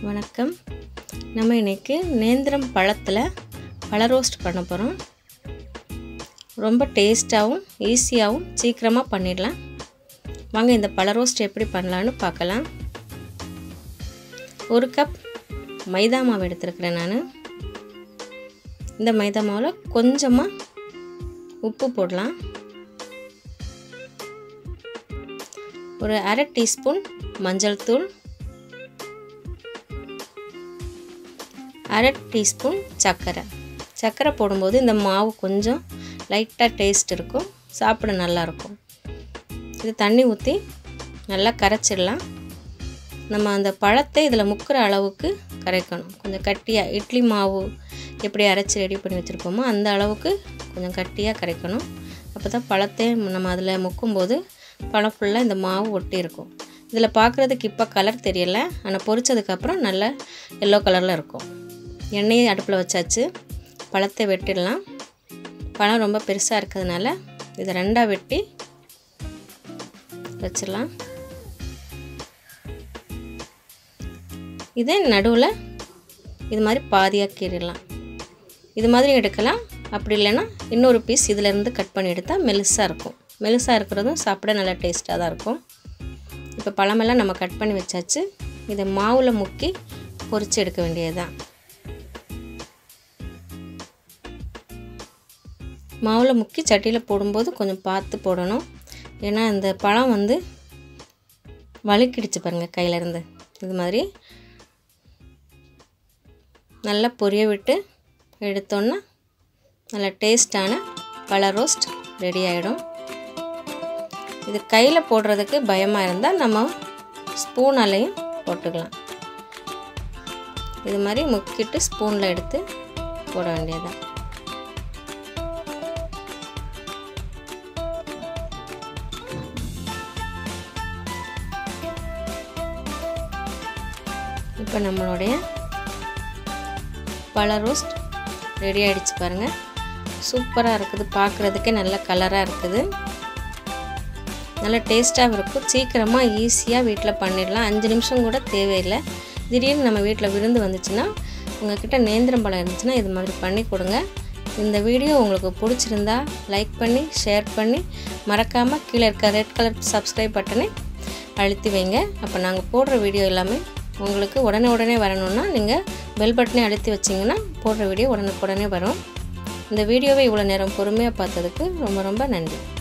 வணக்கம் நம்ம இன்றைக்கி நேந்திரம் பழத்தில் பழ ரோஸ்ட் பண்ண போகிறோம் ரொம்ப டேஸ்ட்டாகவும் ஈஸியாகவும் சீக்கிரமாக பண்ணிடலாம் வாங்க இந்த பழ ரோஸ்ட் எப்படி பண்ணலான்னு பார்க்கலாம் ஒரு கப் மைதா மாவு எடுத்துருக்கிறேன் நான் இந்த மைதா மாவில் கொஞ்சமாக உப்பு போடலாம் ஒரு அரை டீஸ்பூன் மஞ்சள் தூள் அரை டீஸ்பூன் சர்க்கரை சர்க்கரை போடும்போது இந்த மாவு கொஞ்சம் லைட்டாக டேஸ்ட் இருக்கும் சாப்பிட நல்லாயிருக்கும் இது தண்ணி ஊற்றி நல்லா கரைச்சிடலாம் நம்ம அந்த பழத்தை இதில் முக்கிற அளவுக்கு கரைக்கணும் கொஞ்சம் கட்டியாக இட்லி மாவு எப்படி அரைச்சி ரெடி பண்ணி வச்சுருப்போமோ அந்த அளவுக்கு கொஞ்சம் கட்டியாக கரைக்கணும் அப்போ தான் பழத்தை நம்ம அதில் முக்கும்போது பழம் ஃபுல்லாக இந்த மாவு ஒட்டி இருக்கும் இதில் பார்க்குறதுக்கு இப்போ கலர் தெரியல ஆனால் பொரிச்சதுக்கப்புறம் நல்ல எல்லோ கலரில் இருக்கும் எண்ணெயை அடுப்பில் வச்சாச்சு பழத்தை வெட்டிடலாம் பழம் ரொம்ப பெருசாக இருக்கிறதுனால இதை ரெண்டாக வெட்டி வச்சிடலாம் இதே நடுவில் இது மாதிரி பாதியாக கீறிடலாம் இது மாதிரி எடுக்கலாம் அப்படி இல்லைன்னா இன்னொரு பீஸ் இதிலேருந்து கட் பண்ணி எடுத்தால் மெலிசாக இருக்கும் மெலிசாக இருக்கிறதும் சாப்பிட நல்லா டேஸ்ட்டாக தான் இருக்கும் இப்போ பழமெல்லாம் நம்ம கட் பண்ணி வச்சாச்சு இதை மாவில் முக்கி பொரித்து எடுக்க வேண்டியது தான் மாவில் முக்கி சட்டியில் போடும்போது கொஞ்சம் பார்த்து போடணும் ஏன்னா இந்த பழம் வந்து வழுக்கிடுச்சு பாருங்கள் கையிலேருந்து இது மாதிரி நல்லா பொரிய விட்டு எடுத்தோன்னா நல்ல டேஸ்டான பழ ரோஸ்ட் ரெடி ஆகிடும் இது கையில் போடுறதுக்கு பயமாக இருந்தால் நம்ம ஸ்பூனாலையும் போட்டுக்கலாம் இது மாதிரி முக்கிட்டு ஸ்பூனில் எடுத்து போட வேண்டியதான் இப்போ நம்மளுடைய பழ ரோஸ்ட் ரெடி ஆகிடுச்சு பாருங்கள் சூப்பராக இருக்குது பார்க்குறதுக்கே நல்ல கலராக இருக்குது நல்ல டேஸ்ட்டாகவும் இருக்கும் சீக்கிரமாக ஈஸியாக வீட்டில் பண்ணிடலாம் அஞ்சு நிமிஷம் கூட தேவையில்லை திடீர்னு நம்ம வீட்டில் விருந்து வந்துச்சுன்னா உங்கள்கிட்ட நேந்திரம் பழம் இருந்துச்சுன்னா இது மாதிரி பண்ணி கொடுங்க இந்த வீடியோ உங்களுக்கு பிடிச்சிருந்தா லைக் பண்ணி ஷேர் பண்ணி மறக்காமல் கீழே இருக்க ரெட் கலர் சப்ஸ்கிரைப் பட்டனை அழுத்தி வைங்க அப்போ நாங்கள் போடுற வீடியோ எல்லாமே உங்களுக்கு உடனே உடனே வரணுன்னா நீங்கள் பெல் பட்டனை அழுத்தி வச்சிங்கன்னா போடுற வீடியோ உடனுக்குடனே வரும் இந்த வீடியோவை இவ்வளோ நேரம் பொறுமையாக பார்த்ததுக்கு ரொம்ப ரொம்ப நன்றி